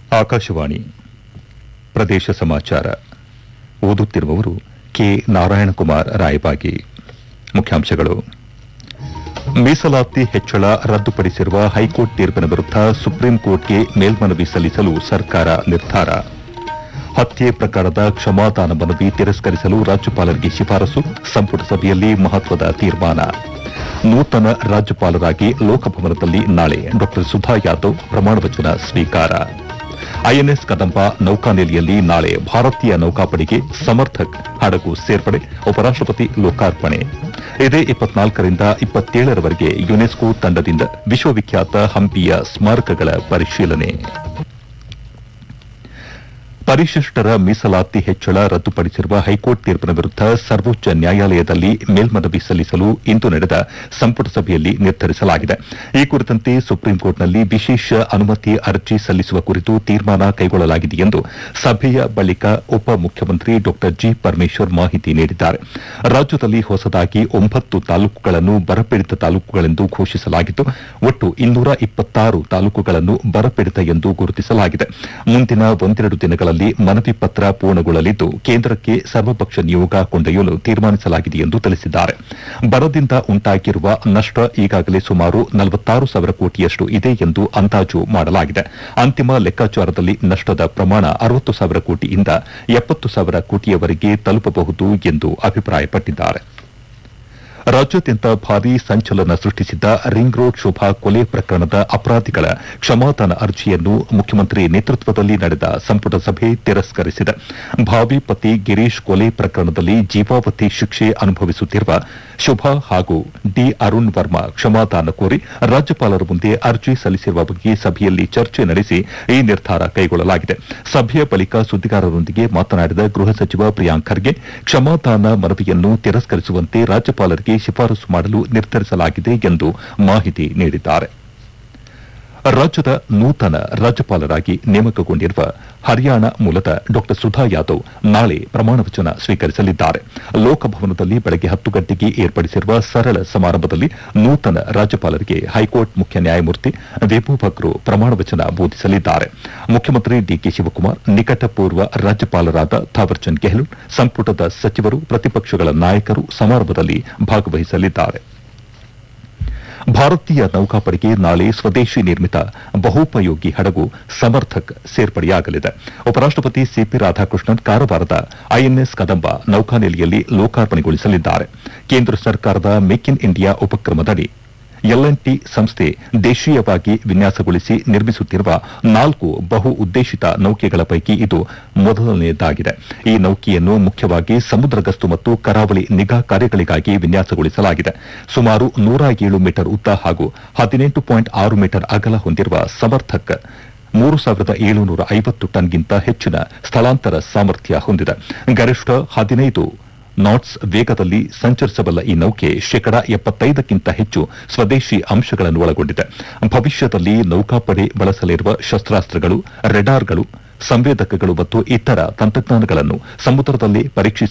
ಆಕಾಶವಾಣಿ ಪ್ರದೇಶ ಸಮಾಚಾರ ಓದುತ್ತಿರುವವರು ಕೆ ನಾರಾಯಣಕುಮಾರ್ ರಾಯಬಾಗಿ ಮುಖ್ಯಾಂಶಗಳು ಮೀಸಲಾತಿ ಹೆಚ್ಚಳ ರದ್ದುಪಡಿಸಿರುವ ಹೈಕೋರ್ಟ್ ತೀರ್ಪಿನ ವಿರುದ್ಧ ಸುಪ್ರೀಂ ಕೋರ್ಟ್ಗೆ ಮೇಲ್ಮನವಿ ಸಲ್ಲಿಸಲು ಸರ್ಕಾರ ನಿರ್ಧಾರ ಹತ್ಯೆ ಪ್ರಕರಣದ ಕ್ಷಮಾದಾನ ಮನವಿ ತಿರಸ್ಕರಿಸಲು ರಾಜ್ಯಪಾಲರಿಗೆ ಶಿಫಾರಸು ಸಂಪುಟ ಸಭೆಯಲ್ಲಿ ಮಹತ್ವದ ತೀರ್ಮಾನ ನೂತನ ರಾಜ್ಯಪಾಲರಾಗಿ ಲೋಕಭವನದಲ್ಲಿ ನಾಳೆ ಡಾ ಸುಧಾ ಯಾದವ್ ಪ್ರಮಾಣವಚನ ಸ್ವೀಕಾರ ಐಎನ್ಎಸ್ ಕದಂಬ ನೌಕಾನೆಲೆಯಲ್ಲಿ ನಾಳೆ ಭಾರತೀಯ ನೌಕಾಪಡೆಗೆ ಸಮರ್ಥಕ್ ಹಡಗು ಸೇರ್ಪಡೆ ಉಪರಾಷ್ಟಪತಿ ಲೋಕಾರ್ಪಣೆ ಇದೇ ಇಪ್ಪತ್ನಾಲ್ಕರಿಂದ ಇಪ್ಪತ್ತೇಳರವರೆಗೆ ಯುನೆಸ್ಕೋ ತಂಡದಿಂದ ವಿಶ್ವವಿಖ್ಯಾತ ಹಂಪಿಯ ಸ್ಮಾರಕಗಳ ಪರಿಶೀಲನೆ ಪರಿಶಿಷ್ಟರ ಮೀಸಲಾತಿ ಹೆಚ್ಚಳ ರದ್ದುಪಡಿಸಿರುವ ಹೈಕೋರ್ಟ್ ತೀರ್ಪಿನ ವಿರುದ್ಧ ಸರ್ವೋಚ್ಚ ನ್ಯಾಯಾಲಯದಲ್ಲಿ ಮೇಲ್ಮನವಿ ಸಲ್ಲಿಸಲು ಇಂದು ನಡೆದ ಸಂಪುಟ ಸಭೆಯಲ್ಲಿ ನಿರ್ಧರಿಸಲಾಗಿದೆ ಈ ಕುರಿತಂತೆ ಸುಪ್ರೀಂಕೋರ್ಟ್ನಲ್ಲಿ ವಿಶೇಷ ಅನುಮತಿ ಅರ್ಜಿ ಸಲ್ಲಿಸುವ ಕುರಿತು ತೀರ್ಮಾನ ಕೈಗೊಳ್ಳಲಾಗಿದೆ ಎಂದು ಸಭೆಯ ಬಳಿಕ ಉಪಮುಖ್ಯಮಂತ್ರಿ ಡಾ ಜಿ ಪರಮೇಶ್ವರ್ ಮಾಹಿತಿ ನೀಡಿದ್ದಾರೆ ರಾಜ್ಯದಲ್ಲಿ ಹೊಸದಾಗಿ ಒಂಬತ್ತು ತಾಲೂಕುಗಳನ್ನು ಬರಪೀಡಿತ ತಾಲೂಕುಗಳೆಂದು ಘೋಷಿಸಲಾಗಿದ್ದು ಒಟ್ಟು ಇನ್ನೂರ ಇಪ್ಪತ್ತಾರು ತಾಲೂಕುಗಳನ್ನು ಬರಪೀಡಿತ ಎಂದು ಗುರುತಿಸಲಾಗಿದೆ ಮುಂದಿನ ಒಂದೆರಡು ದಿನಗಳಲ್ಲಿ ಮನವಿ ಪತ್ರ ಪೂರ್ಣಗೊಳ್ಳಲಿದ್ದು ಕೇಂದ್ರಕ್ಕೆ ಸರ್ವಪಕ್ಷ ನಿಯೋಗ ಕೊಂಡೊಯ್ಯಲು ತೀರ್ಮಾನಿಸಲಾಗಿದೆ ಎಂದು ತಿಳಿಸಿದ್ದಾರೆ ಬರದಿಂದ ಉಂಟಾಗಿರುವ ನಷ್ಟ ಈಗಾಗಲೇ ಸುಮಾರು ನಲವತ್ತಾರು ಸಾವಿರ ಕೋಟಿಯಷ್ಟು ಇದೆ ಎಂದು ಅಂದಾಜು ಮಾಡಲಾಗಿದೆ ಅಂತಿಮ ಲೆಕ್ಕಾಚಾರದಲ್ಲಿ ನಷ್ಟದ ಪ್ರಮಾಣ ಅರವತ್ತು ಸಾವಿರ ಕೋಟಿಯಿಂದ ಎಪ್ಪತ್ತು ಸಾವಿರ ಕೋಟಿಯವರೆಗೆ ತಲುಪಬಹುದು ಎಂದು ಅಭಿಪ್ರಾಯಪಟ್ಟಿದ್ದಾರೆ ರಾಜ್ಯಾದ್ಯಂತ ಭಾರೀ ಸಂಚಲನ ಸೃಷ್ಟಿಸಿದ್ದ ರಿಂಗ್ ರೋಡ್ ಶೋಭಾ ಕೊಲೆ ಪ್ರಕರಣದ ಅಪರಾಧಿಗಳ ಕ್ಷಮಾದಾನ ಅರ್ಜಿಯನ್ನು ಮುಖ್ಯಮಂತ್ರಿ ನೇತೃತ್ವದಲ್ಲಿ ನಡೆದ ಸಂಪುಟ ಸಭೆ ತಿರಸ್ಕರಿಸಿದೆ ಭಾವಿ ಪತಿ ಗಿರೀಶ್ ಕೊಲೆ ಪ್ರಕರಣದಲ್ಲಿ ಜೀವಾವಧಿ ಶಿಕ್ಷೆ ಅನುಭವಿಸುತ್ತಿರುವ ಶುಭಾ ಹಾಗೂ ಡಿ ಅರುಣ್ ವರ್ಮಾ ಕ್ಷಮಾದಾನ ಕೋರಿ ರಾಜ್ಯಪಾಲರ ಮುಂದೆ ಅರ್ಜಿ ಸಲ್ಲಿಸಿರುವ ಬಗ್ಗೆ ಸಭೆಯಲ್ಲಿ ಚರ್ಚೆ ನಡೆಸಿ ಈ ನಿರ್ಧಾರ ಕೈಗೊಳ್ಳಲಾಗಿದೆ ಸಭೆಯ ಬಳಿಕ ಸುದ್ದಿಗಾರರೊಂದಿಗೆ ಮಾತನಾಡಿದ ಗೃಹ ಸಚಿವ ಪ್ರಿಯಾಂಕ್ ಖರ್ಗೆ ಕ್ಷಮಾದಾನ ಮನವಿಯನ್ನು ತಿರಸ್ಕರಿಸುವಂತೆ ರಾಜ್ಯಪಾಲರಿಗೆ ಶಿಫಾರಸು ಮಾಡಲು ನಿರ್ಧರಿಸಲಾಗಿದೆ ಎಂದು ಮಾಹಿತಿ ನೀಡಿದ್ದಾರೆ ರಾಜ್ಯದ ನೂತನ ರಾಜ್ಯಪಾಲರಾಗಿ ನೇಮಕಗೊಂಡಿರುವ ಹರಿಯಾಣ ಮೂಲದ ಡಾ ಸುಧಾ ಯಾದವ್ ನಾಳೆ ಪ್ರಮಾಣವಚನ ಸ್ವೀಕರಿಸಲಿದ್ದಾರೆ ಲೋಕಭವನದಲ್ಲಿ ಬೆಳಗ್ಗೆ ಹತ್ತು ಗಂಟೆಗೆ ಏರ್ಪಡಿಸಿರುವ ಸರಳ ಸಮಾರಂಭದಲ್ಲಿ ನೂತನ ರಾಜ್ಯಪಾಲರಿಗೆ ಹೈಕೋರ್ಟ್ ಮುಖ್ಯ ನ್ಯಾಯಮೂರ್ತಿ ವೇಬು ಬಕ್ರು ಪ್ರಮಾಣವಚನ ಬೋಧಿಸಲಿದ್ದಾರೆ ಮುಖ್ಯಮಂತ್ರಿ ಡಿಕೆ ಶಿವಕುಮಾರ್ ನಿಕಟಪೂರ್ವ ರಾಜ್ಯಪಾಲರಾದ ಥಾವರ್ಚಂದ್ ಗೆಹ್ಲೋಟ್ ಸಂಪುಟದ ಸಚಿವರು ಪ್ರತಿಪಕ್ಷಗಳ ನಾಯಕರು ಸಮಾರಂಭದಲ್ಲಿ ಭಾಗವಹಿಸಲಿದ್ದಾರೆ ಭಾರತೀಯ ನೌಕಾಪಡೆಗೆ ನಾಳೆ ಸ್ವದೇಶಿ ನಿರ್ಮಿತ ಬಹುಪಯೋಗಿ ಹಡಗು ಸಮರ್ಥಕ್ ಸೇರ್ಪಡೆಯಾಗಲಿದೆ ಉಪರಾಷ್ಟಪತಿ ಸಿಪಿ ರಾಧಾಕೃಷ್ಣನ್ ಕಾರವಾರದ ಐಎನ್ಎಸ್ ಕದಂಬ ನೌಕಾನೆಲೆಯಲ್ಲಿ ಲೋಕಾರ್ಪಣೆಗೊಳಿಸಲಿದ್ದಾರೆ ಕೇಂದ್ರ ಸರ್ಕಾರದ ಮೇಕ್ ಇನ್ ಇಂಡಿಯಾ ಉಪಕ್ರಮದಡಿ ಎಲ್ಎನ್ಟಿ ಸಂಸ್ಥೆ ದೇಶೀಯವಾಗಿ ವಿನ್ಯಾಸಗೊಳಿಸಿ ನಿರ್ಮಿಸುತ್ತಿರುವ ನಾಲ್ಕು ಬಹು ಉದ್ದೇಶಿತ ನೌಕೆಗಳ ಪೈಕಿ ಇದು ಮೊದಲನೆಯದಾಗಿದೆ ಈ ನೌಕೆಯನ್ನು ಮುಖ್ಯವಾಗಿ ಸಮುದ್ರ ಗಸ್ತು ಮತ್ತು ಕರಾವಳಿ ನಿಗಾ ಕಾರ್ಯಗಳಿಗಾಗಿ ವಿನ್ಯಾಸಗೊಳಿಸಲಾಗಿದೆ ಸುಮಾರು ನೂರ ಏಳು ಮೀಟರ್ ಉದ್ದ ಹಾಗೂ ಹದಿನೆಂಟು ಪಾಯಿಂಟ್ ಆರು ಮೀಟರ್ ಅಗಲ ಹೊಂದಿರುವ ಸಮರ್ಥಕ್ ಮೂರು ಸಾವಿರದ ಏಳುನೂರ ಐವತ್ತು ಟನ್ಗಿಂತ ಹೆಚ್ಚಿನ ಸ್ಥಳಾಂತರ ಸಾಮರ್ಥ್ಯ ಹೊಂದಿದೆ ಗರಿಷ್ಠ ಹದಿನೈದು ನಾಟ್ಸ್ ವೇಗದಲ್ಲಿ ಸಂಚರಿಸಬಲ್ಲ ಈ ನೌಕೆ ಶೇಕಡ ಎಪ್ಪತ್ತೈದಕ್ಕಿಂತ ಹೆಚ್ಚು ಸ್ವದೇಶಿ ಅಂಶಗಳನ್ನು ಒಳಗೊಂಡಿದೆ ಭವಿಷ್ಯದಲ್ಲಿ ನೌಕಾಪಡೆ ಬಳಸಲಿರುವ ಶಸ್ತ್ರಾಸ್ತ್ರಗಳು ರೆಡಾರ್ಗಳು ಸಂವೇದಕಗಳು ಮತ್ತು ಇತರ ತಂತ್ರಜ್ಞಾನಗಳನ್ನು ಸಮುದ್ರದಲ್ಲಿ ಪರೀಕ್ಷಿಸ